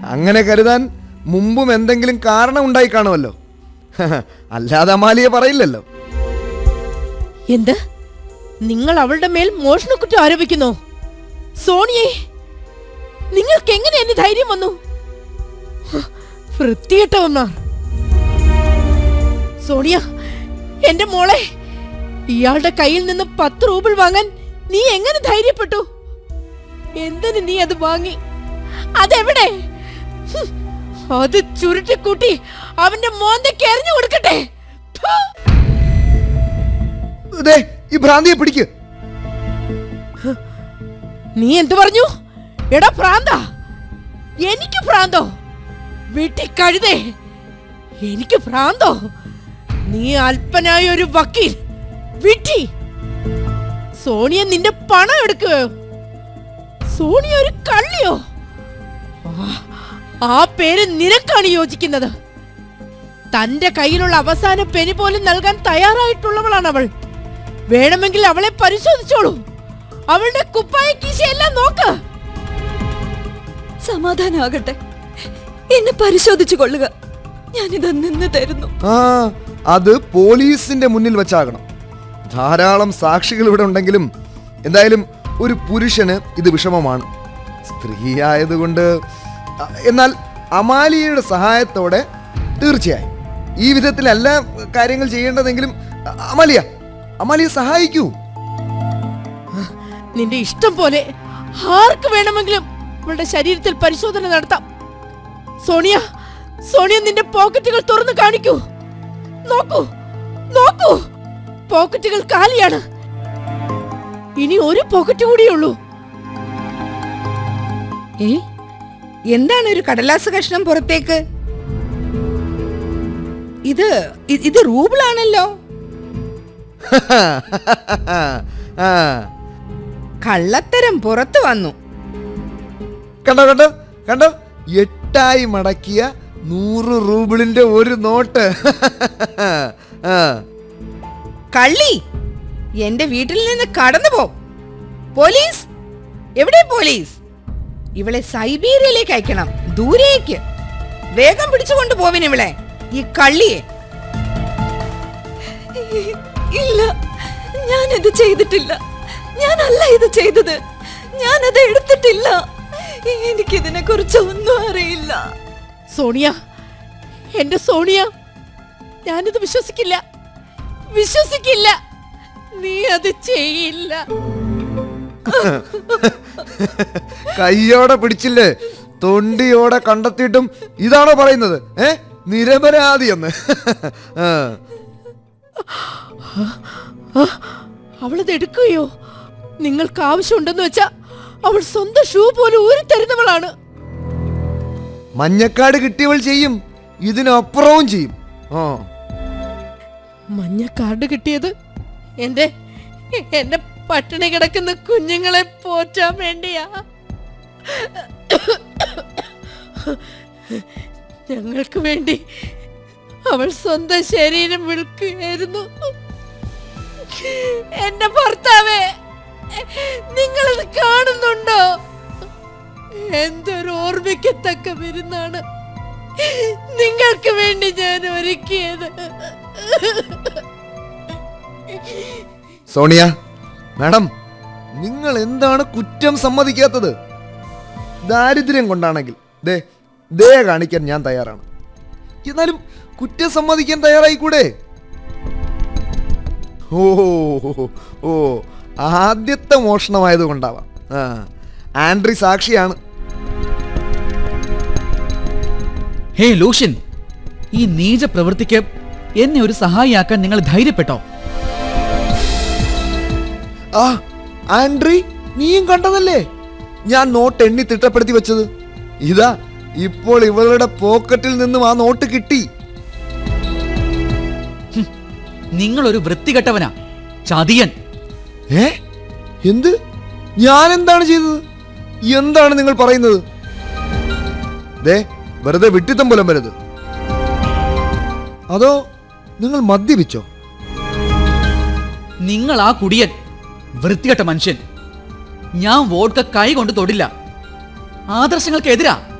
അങ്ങനെ കരുതാൻ മുമ്പും എന്തെങ്കിലും കാരണം ഉണ്ടായി കാണുമല്ലോ അല്ലാതെ അമാലിയെ പറയില്ലല്ലോ എന്ത് നിങ്ങൾ അവളുടെ മേൽ മോഷണക്കുറ്റം ആരോപിക്കുന്നു സോണിയെ നിങ്ങൾക്ക് എങ്ങനെ എന്നെ ധൈര്യം വന്നു ഹ്, വൃത്തികെട്ടവന്മാർ സോണിയ എന്റെ മോളെ ഇയാളുടെ കയ്യിൽ നിന്ന് പത്ത് റൂബിൾ വാങ്ങാൻ നീ എങ്ങനെ ധൈര്യപ്പെട്ടു എന്തിന് നീ അത് വാങ്ങി അതെവിടെ ഹ്, അത് ചുരുട്ടിക്കൂട്ടി അവന്റെ മോന്തയ്ക്ക് എറിഞ്ഞു കൊടുക്കട്ടെ ഫു. ദേ ഈ ഭ്രാന്തിയെ പിടിക്ക് നീ എന്തു പറഞ്ഞു എടാ ഭ്രാന്ത എനിക്ക് ഭ്രാന്തോ വീട്ടിൽ കഴുതേ എനിക്ക് ഭ്രാന്തോ നീ അല്പനായ ഒരു വക്കീൽ വിട്ടി സോണിയ നിന്റെ പണം എടുക്കുകയോ സോണിയ ഒരു കള്ളിയോ ആ- ആ പേര് നിനക്കാണ് യോജിക്കുന്നത് തന്റെ കയ്യിലുള്ള അവസാന പെനി പോലും നൽകാൻ തയ്യാറായിട്ടുള്ളവളാണ് അവൾ വേണമെങ്കിൽ അവളെ പരിശോധിച്ചോളൂ അവളുടെ കുപ്പായ കീശയെല്ലാം നോക്ക് സമാധാനാകട്ടെ എന്നെ പരിശോധിച്ചു കൊള്ളുക ഞാനിത് നിന്ന് തരുന്നു ആ അത് പോലീസിന്റെ മുന്നിൽ വെച്ചാകണം ധാരാളം സാക്ഷികൾ ഇവിടെ ഉണ്ടെങ്കിലും എന്തായാലും ഒരു പുരുഷന് ഇത് വിഷമമാണ് സ്ത്രീ ആയതുകൊണ്ട് അ, എന്നാൽ അമാലിയയുടെ സഹായത്തോടെ തീർച്ചയായും ഈ വിധത്തിലല്ല കാര്യങ്ങൾ ചെയ്യേണ്ടതെങ്കിലും അ, അമാലിയ അമാലിയ സഹായിക്കൂ നിന്റെ ഇഷ്ടം പോലെ ആർക്ക് വേണമെങ്കിലും ഇവളുടെ ശരീരത്തിൽ പരിശോധന നടത്താം സോണിയ സോണിയ നിന്റെ പോക്കറ്റുകൾ തുറന്നു കാണിക്കൂ നോക്കൂ നോക്കൂ പോക്കറ്റുകൾ കാലിയാണ് ഇനി ഒരു പോക്കറ്റ് കൂടിയുള്ളൂ ഏ എന്താണ് ഒരു കടലാസ് കഷ്ണം പുറത്തേക്ക് ഇത് ഇ- ഇത് റൂബിളാണല്ലോ ആ കള്ളത്തരം പുറത്തു വന്നു കണ്ടോ കണ്ടോ കണ്ടോ എട്ടായി മടക്കിയ നൂറ് റൂബിളിന്റെ ഒരു നോട്ട് ആ കള്ളി എന്റെ വീട്ടിൽ നിന്ന് കടന്നു പോ പോലീസ് എവിടെ പോലീസ് ഇവളെ സൈബീരിയയിലേക്ക് അയക്കണം ദൂരേക്ക് വേഗം പിടിച്ചുകൊണ്ട് പോവിൻ ഇവളെ ഈ കള്ളിയെ ഇല്ല ഞാനിത് ചെയ്തിട്ടില്ല ഞാനല്ല ഇത് ചെയ്തത് ഞാനത് എടുത്തിട്ടില്ല എനിക്കിതിനെ കുറിച്ച് ഒന്നും അറിയില്ല സോണിയ എന്റെ സോണിയ ഞാനിത് വിശ്വസിക്കില്ല വിശ്വസിക്കില്ല നീ അത് ചെയ്യില്ല കയ്യോടെ പിടിച്ചില്ലേ തൊണ്ടിയോടെ കണ്ടെത്തിയിട്ടും ഇതാണോ പറയുന്നത് ഏ നിരപരാധി എന്ന് ആ. അവളത് എടുക്കുകയോ നിങ്ങൾക്ക് ആവശ്യമുണ്ടെന്ന് വെച്ചാ അവൾ സ്വന്തം ഷൂ പോലും ഊരി തരുന്നവളാണ് മഞ്ഞക്കാട് കിട്ടിയവൾ ചെയ്യും ഇതിനപ്പുറവും ചെയ്യും ആ മഞ്ഞ കാർഡ് കിട്ടിയത് എന്റെ എന്റെ പട്ടിണി കിടക്കുന്ന കുഞ്ഞുങ്ങളെ പോറ്റാൻ വേണ്ടിയാ ഞങ്ങൾക്ക് വേണ്ടി അവൾ സ്വന്തം ശരീരം വിൽക്കുകയായിരുന്നു എന്റെ ഭർത്താവേ നിങ്ങളിത് കാണുന്നുണ്ടോ എന്തൊരു ഓർമ്മിക്കത്തക്ക വിരുന്നാണ് നിങ്ങൾക്ക് വേണ്ടി ഞാൻ ഒരുക്കിയത് സോണിയ മാഡം നിങ്ങൾ എന്താണ് കുറ്റം സമ്മതിക്കാത്തത് ദാരിദ്ര്യം കൊണ്ടാണെങ്കിൽ ദേ ദേ കാണിക്കാൻ ഞാൻ തയ്യാറാണ് എന്നാലും കുറ്റം സമ്മതിക്കാൻ തയ്യാറായി കൂടെ ഓ ഓ ആദ്യത്തെ മോഷണമായത് കൊണ്ടാവാം ആ ആൻഡ്രി സാക്ഷിയാണ് ഹേ ലൂഷ്യൻ ഈ നീച പ്രവൃത്തിക്ക് എന്നെ ഒരു സഹായിയാക്കാൻ നിങ്ങൾ ധൈര്യപ്പെട്ടോ ആ ആൻഡ്രി നീയും കണ്ടതല്ലേ ഞാൻ നോട്ട് എണ്ണി തിട്ടപ്പെടുത്തി വെച്ചത് ഇതാ ഇപ്പോൾ ഇവളുടെ പോക്കറ്റിൽ നിന്നും ആ നോട്ട് കിട്ടി നിങ്ങൾ ഒരു വൃത്തികെട്ടവനാ ചതിയൻ ഏ എന്ത് ഞാൻ എന്താണ് ചെയ്തത് എന്താണ് നിങ്ങൾ പറയുന്നത് ദേ വെറുതെ വിട്ടിത്തം പോലും വരരുത് അതോ നിങ്ങൾ മദ്യപിച്ചോ നിങ്ങൾ ആ കുടിയൻ വൃത്തികെട്ട മനുഷ്യൻ ഞാൻ വോഡ്ക കൈ കൊണ്ട് തൊടില്ല ആദർശങ്ങൾക്ക് എതിരാ